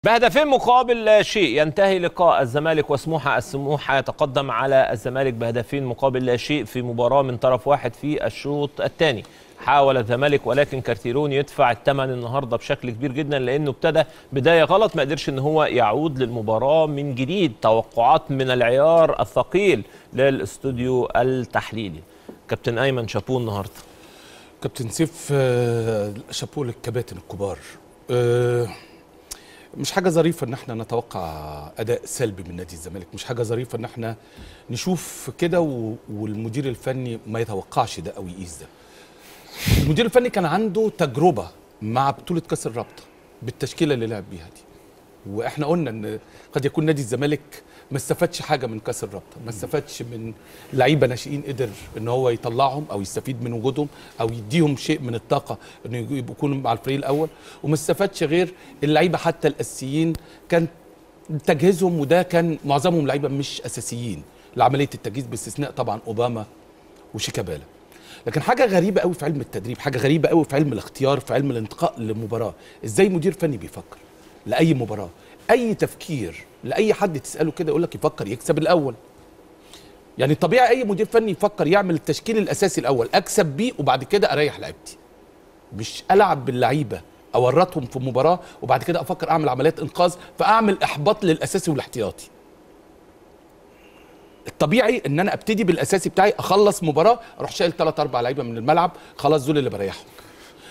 بهدفين مقابل لا شيء ينتهي لقاء الزمالك وسموحه السموحه يتقدم على الزمالك بهدفين مقابل لا شيء في مباراه من طرف واحد في الشوط الثاني حاول الزمالك ولكن كارتيرون يدفع الثمن النهارده بشكل كبير جدا لانه ابتدى بدايه غلط ما قدرش ان هو يعود للمباراه من جديد توقعات من العيار الثقيل للاستوديو التحليلي كابتن ايمن شابوه النهارده كابتن سيف آه، شابوه للكباتن الكبار آه، مش حاجه ظريفه ان احنا نتوقع اداء سلبي من نادي الزمالك مش حاجه ظريفه ان احنا نشوف كده و- والمدير الفني ما يتوقعش ده او يقيس ده المدير الفني كان عنده تجربه مع بطوله كاس الرابطه بالتشكيله اللي لعب بيها دي واحنا قلنا ان قد يكون نادي الزمالك ما استفادش حاجه من كاس الرابطه ما استفادش من لعيبه ناشئين قدر ان هو يطلعهم او يستفيد من وجودهم او يديهم شيء من الطاقه انه يجوا- يبقوا يكونوا مع الفريق الاول وما استفادش غير اللعيبه حتى الاساسيين كان تجهيزهم وده كان معظمهم لعيبه مش اساسيين لعمليه التجهيز باستثناء طبعا اوباما وشيكابالا لكن حاجه غريبه قوي في علم التدريب حاجه غريبه قوي في علم الاختيار في علم الانتقاء لمباراه ازاي مدير فني بيفكر لاي مباراه اي تفكير لاي حد تساله كده يقول لك يفكر يكسب الاول يعني طبيعي اي مدير فني يفكر يعمل التشكيل الاساسي الاول اكسب بيه وبعد كده اريح لعيبتي مش العب باللعيبه اورطهم في مباراه وبعد كده افكر اعمل عمليات انقاذ فاعمل احباط للاساسي والاحتياطي الطبيعي ان انا ابتدي بالاساسي بتاعي اخلص مباراه اروح شايل ثلاث اربع لعيبه من الملعب خلاص دول اللي بريحهم